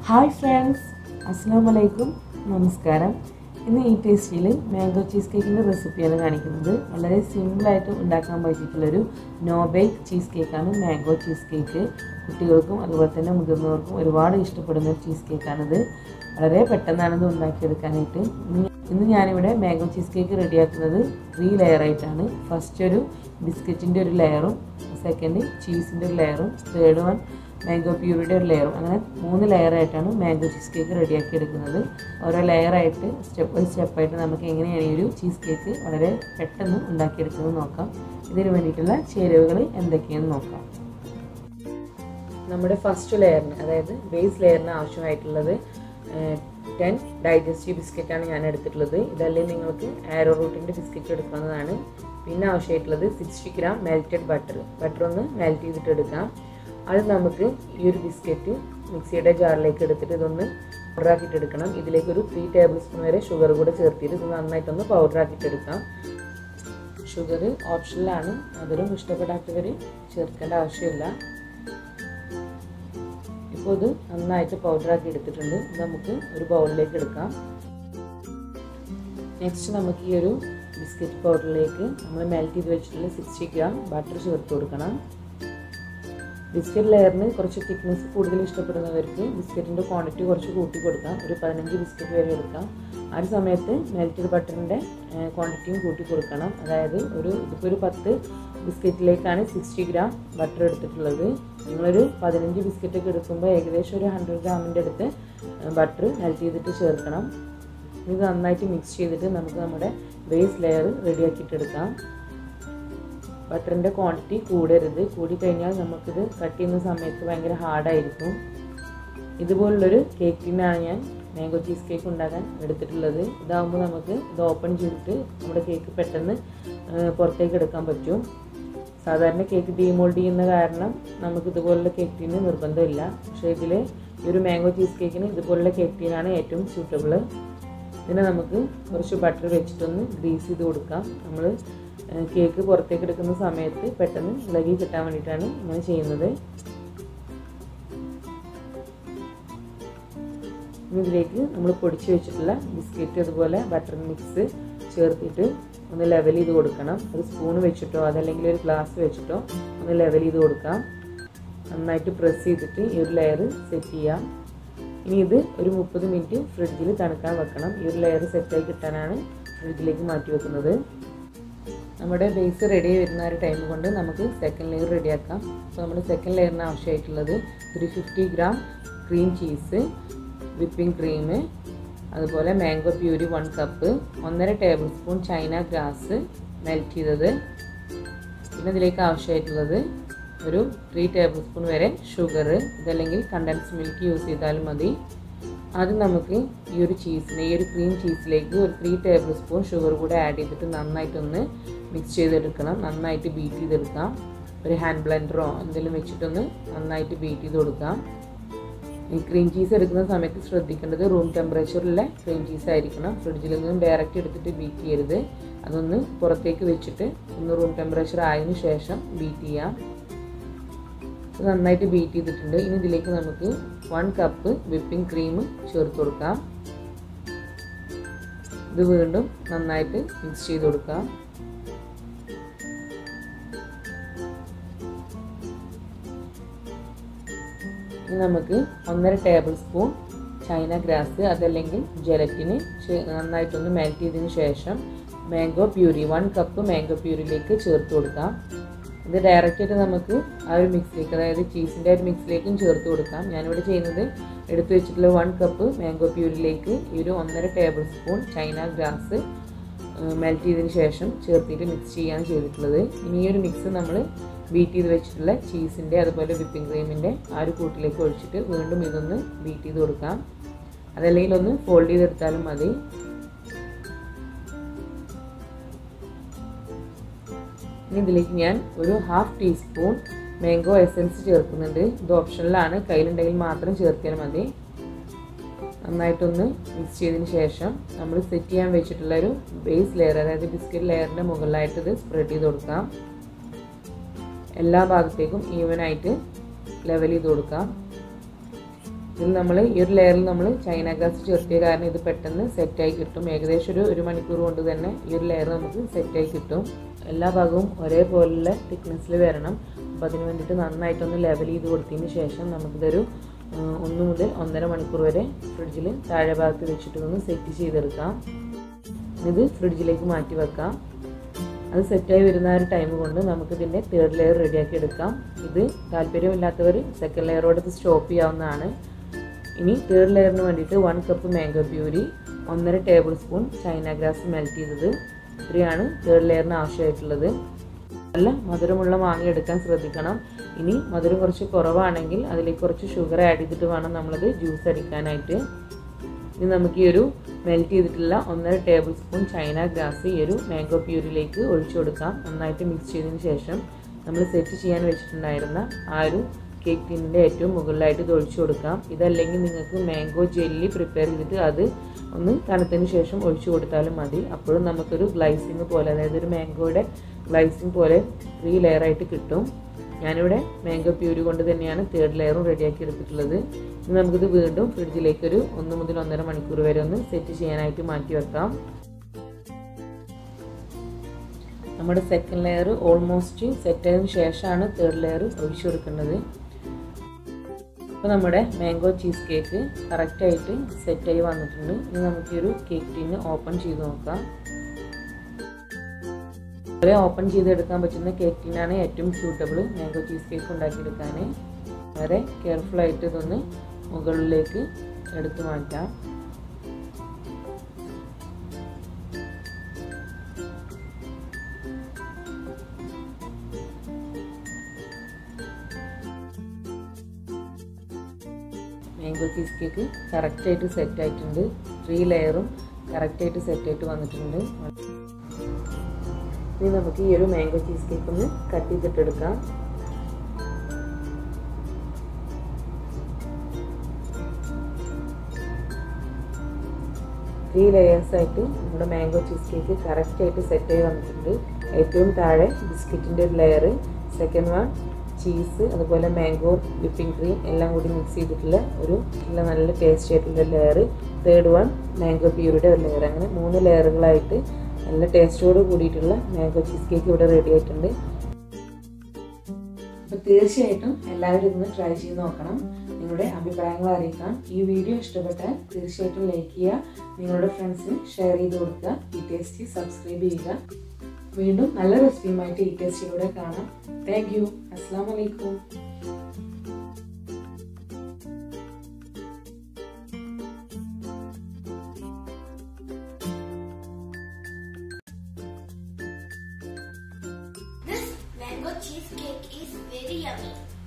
Hi friends അസ്സാം വലൈക്കും നമസ്കാരം ഇന്ന് ഈ ടേസ്റ്റിയിൽ മാംഗോ ചീസ് കേക്കിൻ്റെ റെസിപ്പിയാണ് കാണിക്കുന്നത് വളരെ സിമ്പിളായിട്ട് ഉണ്ടാക്കാൻ പറ്റിയിട്ടുള്ളൊരു നോ ബേക്ക് ചീസ് കേക്കാണ് മാംഗോ ചീസ് കേക്ക് കുട്ടികൾക്കും അതുപോലെ തന്നെ മുതിർന്നവർക്കും ഒരുപാട് ഇഷ്ടപ്പെടുന്ന ഒരു ചീസ് കേക്കാണിത് വളരെ പെട്ടെന്നാണ് ഇത് ഉണ്ടാക്കിയെടുക്കാനായിട്ട് ഇന്ന് ഇന്ന് ഞാനിവിടെ മാംഗോ ചീസ് കേക്ക് റെഡിയാക്കുന്നത് ത്രീ ലെയർ ആയിട്ടാണ് ഫസ്റ്റ് ഒരു ബിസ്ക്കറ്റിൻ്റെ ഒരു ലെയറും സെക്കൻഡ് ചീസിൻ്റെ ഒരു ലെയറും തേർഡ് വൺ മാംഗോ പ്യൂരിയുടെ ഒരു ലെയറും അങ്ങനെ മൂന്ന് ലെയറായിട്ടാണ് മാംഗോ ചീസ് കേക്ക് റെഡിയാക്കി എടുക്കുന്നത് ഓരോ ലെയറായിട്ട് സ്റ്റെപ്പ് ബൈ സ്റ്റെപ്പായിട്ട് നമുക്ക് എങ്ങനെയാണ് ഈ ഒരു ചീസ് കേക്ക് വളരെ പെട്ടെന്ന് ഉണ്ടാക്കിയെടുക്കുന്നത് നോക്കാം ഇതിന് വേണ്ടിയിട്ടുള്ള ചേരുവകൾ എന്തൊക്കെയാണെന്ന് നോക്കാം നമ്മുടെ ഫസ്റ്റ് ലെയറിന് അതായത് ബേസ് ലെയറിന് ആവശ്യമായിട്ടുള്ളത് ടെൻ ഡൈജസ്റ്റീവ് ബിസ്ക്കറ്റാണ് ഞാൻ എടുത്തിട്ടുള്ളത് ഇതല്ലേ നിങ്ങൾക്ക് ആരോ റൂട്ടിൻ്റെ ബിസ്ക്കറ്റ് എടുക്കുന്നതാണ് പിന്നെ ആവശ്യമായിട്ടുള്ളത് sixty gram melted butter butter ഒന്ന് മെൽറ്റ് ചെയ്തിട്ട് എടുക്കാം അത് നമുക്ക് ഈ ഒരു ബിസ്ക്കറ്റ് മിക്സിയുടെ ജാറിലേക്ക് എടുത്തിട്ട് ഇതൊന്ന് പൗഡറാക്കിയിട്ട് എടുക്കണം ഇതിലേക്ക് ഒരു ത്രീ ടേബിൾ സ്പൂൺ വരെ ഷുഗർ കൂടെ ചേർത്തിട്ട് ഇത് നന്നായിട്ടൊന്ന് പൗഡറാക്കിയിട്ട് എടുക്കാം ഷുഗർ ഓപ്ഷനിലാണ് മധുരം ഇഷ്ടപ്പെടാത്തവർ ചേർക്കേണ്ട ആവശ്യമില്ല ഇപ്പോൾ ഇത് നന്നായിട്ട് പൗഡറാക്കി എടുത്തിട്ടുണ്ട് നമുക്ക് ഒരു ബൗളിലേക്ക് എടുക്കാം നെക്സ്റ്റ് നമുക്ക് ഈ ഒരു ബിസ്ക്കറ്റ് പൗഡറിലേക്ക് നമ്മൾ മെൽറ്റ് ചെയ്ത് വെച്ചിട്ടുള്ള സിക്സ്റ്റി ഗ്രാം ബട്ടർ ചേർത്ത് കൊടുക്കണം ബിസ്ക്കറ്റ് ലെയറിന് കുറച്ച് തിക്നെസ് കൂടുതൽ ഇഷ്ടപ്പെടുന്നവർക്ക് ബിസ്ക്കറ്റിൻ്റെ ക്വാണ്ടിറ്റി കുറച്ച് കൂട്ടി കൊടുക്കാം ഒരു പതിനഞ്ച് ബിസ്ക്കറ്റ് വരെ എടുക്കാം ആ ഒരു സമയത്ത് മെൽറ്റഡ് ബട്ടറിൻ്റെ ക്വാണ്ടിറ്റിയും കൂട്ടി കൊടുക്കണം അതായത് ഒരു ഇതിപ്പോൾ ഒരു പത്ത് ബിസ്ക്കറ്റിലേക്കാണ് സിക്സ്റ്റി ഗ്രാം ബട്ടർ എടുത്തിട്ടുള്ളത് നിങ്ങളൊരു പതിനഞ്ച് ബിസ്ക്കറ്റൊക്കെ എടുക്കുമ്പോൾ ഏകദേശം ഒരു ഹൺഡ്രഡ് ഗ്രാമിൻ്റെ അടുത്ത് ബട്ടർ മെൽറ്റ് ചെയ്തിട്ട് ചേർക്കണം ഇത് നന്നായിട്ട് മിക്സ് ചെയ്തിട്ട് നമുക്ക് നമ്മുടെ ബേസ് ലെയർ റെഡിയാക്കിയിട്ടെടുക്കാം ബട്ടറിൻ്റെ ക്വാണ്ടിറ്റി കൂടരുത് കൂടിക്കഴിഞ്ഞാൽ നമുക്കിത് കട്ട് ചെയ്യുന്ന സമയത്ത് ഭയങ്കര ഹാർഡായിരിക്കും ഇതുപോലുള്ളൊരു കേക്ക് ടിന്നാണ് ഞാൻ മാംഗോ ചീസ് കേക്ക് ഉണ്ടാക്കാൻ എടുത്തിട്ടുള്ളത് ഇതാകുമ്പോൾ നമുക്ക് ഇത് ഓപ്പൺ ചെയ്തിട്ട് നമ്മുടെ കേക്ക് പെട്ടെന്ന് പുറത്തേക്ക് എടുക്കാൻ പറ്റും സാധാരണ കേക്ക് ഡീമോൾഡ് ചെയ്യുന്ന കാരണം നമുക്ക് ഇതുപോലുള്ള കേക്ക് ടീന് നിർബന്ധമില്ല പക്ഷേ ഇതിൽ ഈ ഒരു മാംഗോ ചീസ് കേക്കിന് ഇതുപോലുള്ള കേക്ക് ടീനാണ് ഏറ്റവും സ്യൂട്ടബിൾ ഇതിനെ നമുക്ക് കുറച്ച് ബട്ടർ വെച്ചിട്ടൊന്ന് ഗ്രീസ് ചെയ്ത് കൊടുക്കാം നമ്മൾ കേക്ക് പുറത്തേക്ക് എടുക്കുന്ന സമയത്ത് പെട്ടെന്ന് ഇളകി കിട്ടാൻ വേണ്ടിയിട്ടാണ് ഇങ്ങനെ ചെയ്യുന്നത് ഇതിലേക്ക് നമ്മൾ പൊടിച്ച് വെച്ചിട്ടുള്ള ബിസ്ക്കറ്റ് അതുപോലെ ബട്ടർ മിക്സ് ചേർത്തിട്ട് ഒന്ന് ലെവൽ ചെയ്ത് കൊടുക്കണം ഒരു സ്പൂൺ വെച്ചിട്ടോ അതല്ലെങ്കിൽ ഒരു ഗ്ലാസ് വെച്ചിട്ടോ ഒന്ന് ലെവൽ ചെയ്ത് കൊടുക്കാം നന്നായിട്ട് പ്രസ് ചെയ്തിട്ട് ഈ ഒരു ലെയർ സെറ്റ് ചെയ്യാം ഇനി ഇത് ഒരു മുപ്പത് മിനിറ്റ് ഫ്രിഡ്ജിൽ തണുക്കാൻ വെക്കണം ഈ ഒരു ലെയർ സെറ്റായി കിട്ടാനാണ് ഫ്രിഡ്ജിലേക്ക് മാറ്റി വെക്കുന്നത് നമ്മുടെ ബേസ് റെഡി വരുന്ന ഒരു ടൈം കൊണ്ട് നമുക്ക് സെക്കൻഡ് ലെയർ റെഡിയാക്കാം അപ്പോൾ നമ്മുടെ സെക്കൻഡ് ലെയറിന് ആവശ്യമായിട്ടുള്ളത് three fifty gram cream cheese whipping cream അതുപോലെ മാംഗോ പ്യൂരി വൺ കപ്പ് ഒന്നര tablespoon China grass melt ചെയ്തത് പിന്നെ ഇതിലേക്ക് ആവശ്യമായിട്ടുള്ളത് ഒരു ത്രീ ടേബിൾ സ്പൂൺ വരെ ഷുഗർ ഇതല്ലെങ്കിൽ കണ്ടൻസ് മിൽക്ക് യൂസ് ചെയ്താലും മതി ആദ്യം നമുക്ക് ഈ ഒരു ചീസിന് ഈ ഒരു ക്രീം ചീസിലേക്ക് ഒരു ത്രീ ടേബിൾ സ്പൂൺ ഷുഗർ കൂടെ ആഡ് ചെയ്തിട്ട് നന്നായിട്ടൊന്ന് മിക്സ് ചെയ്തെടുക്കണം നന്നായിട്ട് ബീറ്റ് ചെയ്തെടുക്കാം ഒരു ഹാൻഡ് ബ്ലെൻഡറോ എന്തെങ്കിലും വെച്ചിട്ടൊന്ന് നന്നായിട്ട് ബീറ്റ് ചെയ്ത് കൊടുക്കാം ഈ ക്രീം ചീസ് എടുക്കുന്ന സമയത്ത് ശ്രദ്ധിക്കേണ്ടത് റൂം ടെമ്പറേച്ചറിലെ ക്രീം ചീസ് ആയിരിക്കണം ഫ്രിഡ്ജിൽ നിന്നും ഡയറക്റ്റ് എടുത്തിട്ട് ബീറ്റ് ചെയ്യരുത് അതൊന്ന് പുറത്തേക്ക് വെച്ചിട്ട് ഒന്ന് റൂം ടെമ്പറേച്ചർ ആയതിനു ശേഷം ബീറ്റ് ചെയ്യാം നന്നായിട്ട് ബീറ്റ് ചെയ്തിട്ടുണ്ട് ഇനി ഇതിലേക്ക് നമുക്ക് വൺ കപ്പ് വിപ്പിംഗ് ക്രീം ചേർത്ത് കൊടുക്കാം ഇത് വീണ്ടും നന്നായിട്ട് മിക്സ് ചെയ്ത് കൊടുക്കാം ഇനി നമുക്ക് ഒന്നര ടേബിൾ സ്പൂൺ ചൈന ഗ്രാസ് അതല്ലെങ്കിൽ ജലറ്റിന് നന്നായിട്ടൊന്ന് മെൽറ്റ് ചെയ്തതിന് ശേഷം mango puree one cup mango പ്യൂരിയിലേക്ക് ചേർത്ത് കൊടുക്കാം ഇത് ഡയറക്റ്റ് ആയിട്ട് നമുക്ക് ആ ഒരു മിക്സിലേക്ക് അതായത് ചീസിൻ്റെ ഒരു മിക്സിലേക്കും ചേർത്ത് കൊടുക്കാം ഞാനിവിടെ ചെയ്യുന്നത് എടുത്തു വെച്ചിട്ടുള്ള വൺ കപ്പ് മാംഗോ പ്യൂരിലേക്ക് ഈ ഒരു ഒന്നര tablespoon China grass melt ചെയ്തതിന് ശേഷം ചേർത്തിട്ട് മിക്സ് ചെയ്യാണ് ചെയ്തിട്ടുള്ളത് ഇനി ഈ ഒരു മിക്സ് നമ്മൾ ബീറ്റ് ചെയ്ത് വെച്ചിട്ടുള്ള ചീസിൻ്റെ അതുപോലെ വിപ്പിംഗ് ക്രീമിൻ്റെ ആ ഒരു കൂട്ടിലേക്ക് ഒഴിച്ചിട്ട് വീണ്ടും ഇതൊന്ന് ബീറ്റ് ചെയ്ത് കൊടുക്കാം അതല്ലെങ്കിൽ ഒന്ന് ഫോൾഡ് ചെയ്തെടുത്താലും മതി ഇനി ഇതിലേക്ക് ഞാൻ ഒരു ഹാഫ് ടീസ്പൂൺ മാംഗോ എസൻസ് ചേർക്കുന്നുണ്ട് ഇത് ഓപ്ഷനിലാണ് കയ്യിലുണ്ടെങ്കിൽ മാത്രം ചേർത്തിയാൽ മതി നന്നായിട്ടൊന്ന് മിക്സ് ചെയ്തതിന് ശേഷം നമ്മൾ സെറ്റ് ചെയ്യാൻ വെച്ചിട്ടുള്ള ഒരു ബേസ് ലെയർ അതായത് ബിസ്ക്കറ്റ് ലെയറിൻ്റെ മുകളിലായിട്ട് ഇത് സ്പ്രെഡ് ചെയ്ത് കൊടുക്കാം എല്ലാ ഭാഗത്തേക്കും ഈവനായിട്ട് ലെവൽ ചെയ്ത് കൊടുക്കാം ഇതിൽ നമ്മൾ ഈ ഒരു ലെയറിൽ നമ്മൾ ചൈന ഗ്രാസ് ചേർത്തിയ കാരണം ഇത് പെട്ടെന്ന് സെറ്റായി കിട്ടും ഏകദേശം ഒരു ഒരു മണിക്കൂർ കൊണ്ട് തന്നെ ഈ ഒരു ലെയർ നമുക്ക് സെറ്റായി കിട്ടും എല്ലാ ഭാഗവും ഒരേപോലുള്ള തിക്നെസ്സിൽ വരണം അപ്പോൾ അതിന് വേണ്ടിയിട്ട് നന്നായിട്ടൊന്ന് ലെവൽ ചെയ്ത് കൊടുത്തതിന് ശേഷം നമുക്കിതൊരു ഒന്ന് മുതൽ ഒന്നര മണിക്കൂർ വരെ ഫ്രിഡ്ജിൽ താഴെ ഭാഗത്ത് വെച്ചിട്ട് ഒന്ന് സെറ്റ് ചെയ്തെടുക്കാം ഇത് ഫ്രിഡ്ജിലേക്ക് മാറ്റി വെക്കാം അത് സെറ്റായി വരുന്ന ആ ഒരു ടൈം കൊണ്ട് നമുക്ക് ഇതിൻ്റെ തേർഡ് ലെയർ റെഡിയാക്കി എടുക്കാം ഇത് താല്പര്യമില്ലാത്തവർ സെക്കൻഡ് ലെയറോട് ഇത് സ്റ്റോപ്പ് ചെയ്യാവുന്നതാണ് ഇനി തേർഡ് ലെയറിന് വേണ്ടിയിട്ട് വൺ കപ്പ് മാംഗോ പ്യൂരി ഒന്നര tablespoon China grass melt ചെയ്തത് ഇത്രയാണ് തേർഡ് ലെയറിന് ആവശ്യമായിട്ടുള്ളത് നല്ല മധുരമുള്ള മാങ്ങ എടുക്കാൻ ശ്രദ്ധിക്കണം ഇനി മധുരം കുറച്ച് കുറവാണെങ്കിൽ അതിലേക്ക് കുറച്ച് ഷുഗർ ആഡ് ചെയ്തിട്ട് വേണം നമ്മളത് ജ്യൂസ് അടിക്കാനായിട്ട് ഇനി നമുക്ക് ഈ ഒരു മെൽറ്റ് ചെയ്തിട്ടുള്ള ഒന്നര ടേബിൾ സ്പൂൺ ചൈന ഗ്രാസ് ഈ ഒരു മാംഗോ പ്യൂരിലേക്ക് ഒഴിച്ചു കൊടുക്കാം നന്നായിട്ട് മിക്സ് ചെയ്തതിന് ശേഷം നമ്മൾ സെറ്റ് ചെയ്യാൻ വെച്ചിട്ടുണ്ടായിരുന്ന ആ ഒരു കേക്ക് ടിന്നിൻ്റെ ഏറ്റവും മുകളിലായിട്ട് ഇത് ഒഴിച്ചു കൊടുക്കാം ഇതല്ലെങ്കിൽ നിങ്ങൾക്ക് മാംഗോ ജെല്ലി പ്രിപ്പയർ ചെയ്തിട്ട് അത് ഒന്ന് തണുത്തതിന് ശേഷം ഒഴിച്ചു കൊടുത്താലും മതി അപ്പോഴും നമുക്കൊരു ഗ്ലൈസിങ് പോലെ അതായത് ഒരു മാംഗോയുടെ ഗ്ലൈസിങ് പോലെ ത്രീ ലെയർ ആയിട്ട് കിട്ടും ഞാനിവിടെ മാംഗോ പ്യൂരി കൊണ്ട് തന്നെയാണ് തേർഡ് ലെയറും റെഡിയാക്കി എടുത്തിട്ടുള്ളത് ഇനി നമുക്കിത് വീണ്ടും ഫ്രിഡ്ജിലേക്ക് ഒരു ഒന്ന് മുതൽ ഒന്നര മണിക്കൂർ വരെ ഒന്ന് സെറ്റ് ചെയ്യാനായിട്ട് മാറ്റി വെക്കാം നമ്മുടെ സെക്കൻഡ് ലെയർ ഓൾമോസ്റ്റ് സെറ്റ് ആയതിനു ശേഷമാണ് തേർഡ് ലെയർ ഒഴിച്ചു കൊടുക്കേണ്ടത് അപ്പോൾ നമ്മുടെ മാംഗോ ചീസ് കേക്ക് കറക്റ്റായിട്ട് സെറ്റായി വന്നിട്ടുണ്ട് ഇനി നമുക്ക് ഈ ഒരു കേക്ക് ടീന് ഓപ്പൺ ചെയ്ത് നോക്കാം വളരെ ഓപ്പൺ ചെയ്തെടുക്കാൻ പറ്റുന്ന കേക്ക് ടീനാണ് ഏറ്റവും സ്യൂട്ടബിൾ മാംഗോ ചീസ് കേക്ക് ഉണ്ടാക്കിയെടുക്കാൻ വളരെ കെയർഫുൾ ആയിട്ട് ഇതൊന്ന് മുകളിലേക്ക് എടുത്തു മാറ്റാം മാംഗോ ചീസ് കേക്ക് കറക്റ്റായിട്ട് സെറ്റ് ആയിട്ടുണ്ട് ത്രീ ലെയറും കറക്റ്റായിട്ട് സെറ്റ് ആയിട്ട് വന്നിട്ടുണ്ട് ഇനി നമുക്ക് ഈ ഒരു മാംഗോ ചീസ് കേക്ക് ഒന്ന് കട്ട് ചെയ്തിട്ടെടുക്കാം ത്രീ ലെയേഴ്സ് ആയിട്ട് നമ്മുടെ മാംഗോ ചീസ് കേക്ക് കറക്റ്റ് ആയിട്ട് സെറ്റ് ആയി വന്നിട്ടുണ്ട് ഏറ്റവും താഴെ ബിസ്ക്കറ്റിൻ്റെ ഒരു ലെയർ സെക്കൻഡ് വൺ ചീസ് അതുപോലെ മാംഗോ വിപ്പിംഗ് ക്രീം എല്ലാം കൂടി മിക്സ് ചെയ്തിട്ടുള്ള ഒരു നല്ല നല്ല ടേസ്റ്റി ആയിട്ടുള്ള ലെയർ തേർഡ് വൺ മാംഗോ പ്യൂരിയുടെ ഒരു ലെയർ അങ്ങനെ മൂന്ന് ലെയറുകളായിട്ട് നല്ല ടേസ്റ്റോട് കൂടിയിട്ടുള്ള മാംഗോ ചീസ് കേക്ക് ഇവിടെ റെഡി ആയിട്ടുണ്ട് അപ്പോൾ തീർച്ചയായിട്ടും എല്ലാവരും ഇതൊന്ന് ട്രൈ ചെയ്ത് നോക്കണം നിങ്ങളുടെ അഭിപ്രായങ്ങൾ അറിയിക്കാം ഈ വീഡിയോ ഇഷ്ടപ്പെട്ടാൽ തീർച്ചയായിട്ടും ലൈക്ക് ചെയ്യുക നിങ്ങളുടെ ഫ്രണ്ട്സിന് ഷെയർ ചെയ്ത് കൊടുക്കുക ഈ ടേസ്റ്റി സബ്സ്ക്രൈബ് ചെയ്യുക വീണ്ടും നല്ല റെസിപ്പിയുമായിട്ട് ഈ ടേസ്റ്റിലൂടെ കാണാം താങ്ക് യു അസ്സാം വലൈക്കും This mango cheesecake is very yummy.